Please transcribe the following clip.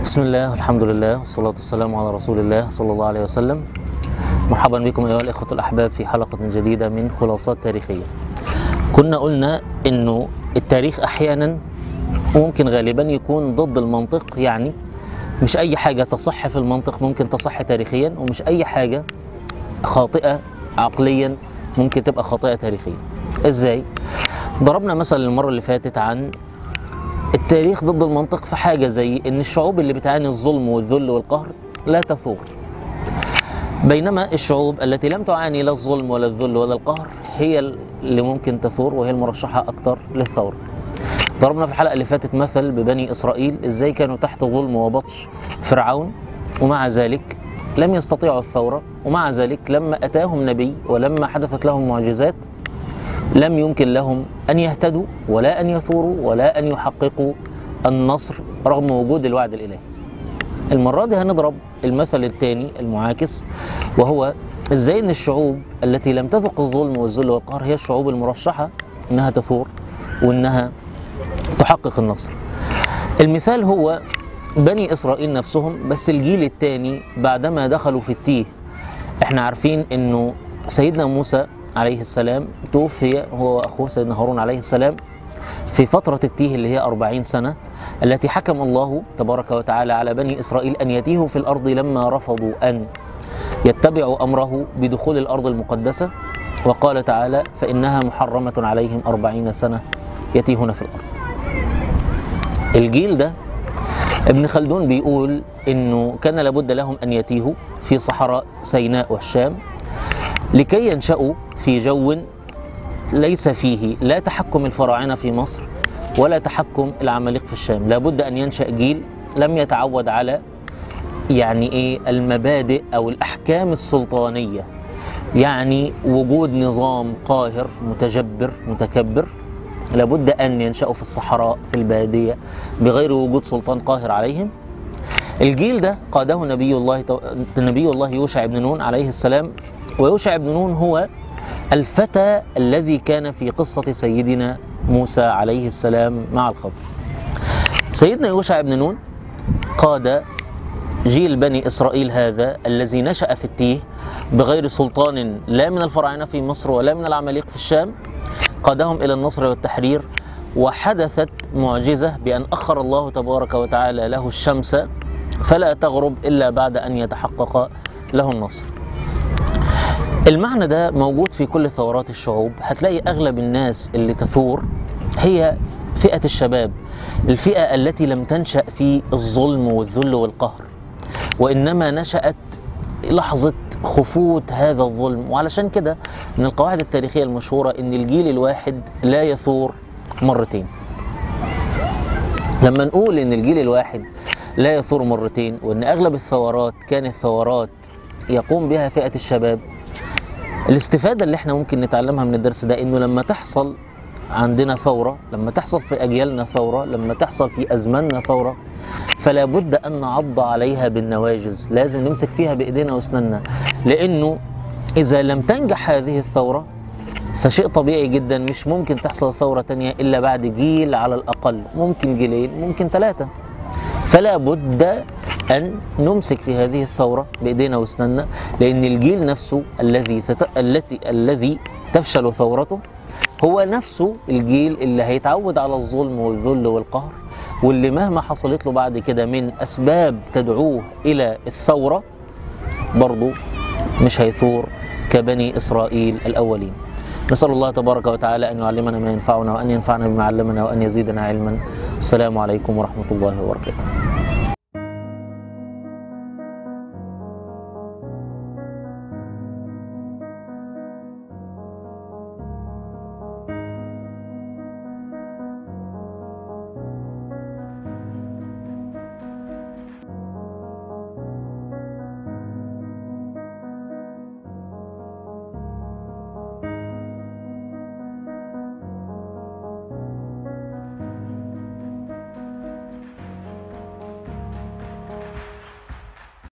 بسم الله والحمد لله والصلاة والسلام على رسول الله صلى الله عليه وسلم مرحبا بكم أيها الإخوة الأحباب في حلقة جديدة من خلاصات تاريخية كنا قلنا أنه التاريخ أحيانا ممكن غالبا يكون ضد المنطق يعني مش أي حاجة تصح في المنطق ممكن تصح تاريخيا ومش أي حاجة خاطئة عقليا ممكن تبقى خاطئة تاريخيا إزاي؟ ضربنا مثلا المرة اللي فاتت عن التاريخ ضد المنطق في حاجة زي إن الشعوب اللي بتعاني الظلم والذل والقهر لا تثور بينما الشعوب التي لم تعاني لا الظلم ولا الذل ولا القهر هي اللي ممكن تثور وهي المرشحة أكتر للثورة ضربنا في الحلقة اللي فاتت مثل ببني إسرائيل إزاي كانوا تحت ظلم وبطش فرعون ومع ذلك لم يستطيعوا الثورة ومع ذلك لما أتاهم نبي ولما حدثت لهم معجزات لم يمكن لهم أن يهتدوا ولا أن يثوروا ولا أن يحققوا النصر رغم وجود الوعد الإلهي المرة دي هنضرب المثل الثاني المعاكس وهو ازاي ان الشعوب التي لم تذق الظلم والذل والقهر هي الشعوب المرشحة انها تثور وانها تحقق النصر المثال هو بني اسرائيل نفسهم بس الجيل الثاني بعدما دخلوا في التيه احنا عارفين انه سيدنا موسى عليه السلام توفي هو واخوه سيدنا هارون عليه السلام في فترة التيه اللي هي أربعين سنة التي حكم الله تبارك وتعالى على بني إسرائيل أن يتيهوا في الأرض لما رفضوا أن يتبعوا أمره بدخول الأرض المقدسة وقال تعالى فإنها محرمة عليهم أربعين سنة يتيهون في الأرض الجيل ده ابن خلدون بيقول انه كان لابد لهم ان يتيهوا في صحراء سيناء والشام لكي ينشأوا في جو ليس فيه لا تحكم الفراعنة في مصر ولا تحكم العمالقة في الشام لابد أن ينشأ جيل لم يتعود على يعني إيه المبادئ أو الأحكام السلطانية يعني وجود نظام قاهر متجبر متكبر لابد أن ينشأوا في الصحراء في البادية بغير وجود سلطان قاهر عليهم الجيل ده قاده نبي الله نبي الله يوشع بن نون عليه السلام ويوشع بن نون هو الفتى الذي كان في قصة سيدنا موسى عليه السلام مع الخضر سيدنا يوشع بن نون قاد جيل بني إسرائيل هذا الذي نشأ في التيه بغير سلطان لا من الفراعنة في مصر ولا من العماليق في الشام قادهم إلى النصر والتحرير وحدثت معجزة بأن أخر الله تبارك وتعالى له الشمس فلا تغرب إلا بعد أن يتحقق له النصر المعنى ده موجود في كل ثورات الشعوب هتلاقي اغلب الناس اللي تثور هي فئه الشباب الفئه التي لم تنشا في الظلم والذل والقهر وانما نشات لحظه خفوت هذا الظلم وعلشان كده من القواعد التاريخيه المشهوره ان الجيل الواحد لا يثور مرتين لما نقول ان الجيل الواحد لا يثور مرتين وان اغلب الثورات كانت ثورات يقوم بها فئه الشباب الاستفادة اللي احنا ممكن نتعلمها من الدرس ده انه لما تحصل عندنا ثورة لما تحصل في أجيالنا ثورة لما تحصل في أزماننا ثورة فلا بد أن نعض عليها بالنواجز لازم نمسك فيها بإيدينا وأسناننا لأنه إذا لم تنجح هذه الثورة فشيء طبيعي جدا مش ممكن تحصل ثورة تانية إلا بعد جيل على الأقل ممكن جيلين ممكن ثلاثة فلا بد أن نمسك في هذه الثورة بإيدينا وأسناننا لأن الجيل نفسه الذي تت... التي الذي تفشل ثورته هو نفسه الجيل اللي هيتعود على الظلم والذل والقهر واللي مهما حصلت له بعد كده من أسباب تدعوه إلى الثورة برضه مش هيثور كبني إسرائيل الأولين نسأل الله تبارك وتعالى أن يعلمنا ما ينفعنا وأن ينفعنا بما علمنا وأن يزيدنا علما السلام عليكم ورحمة الله وبركاته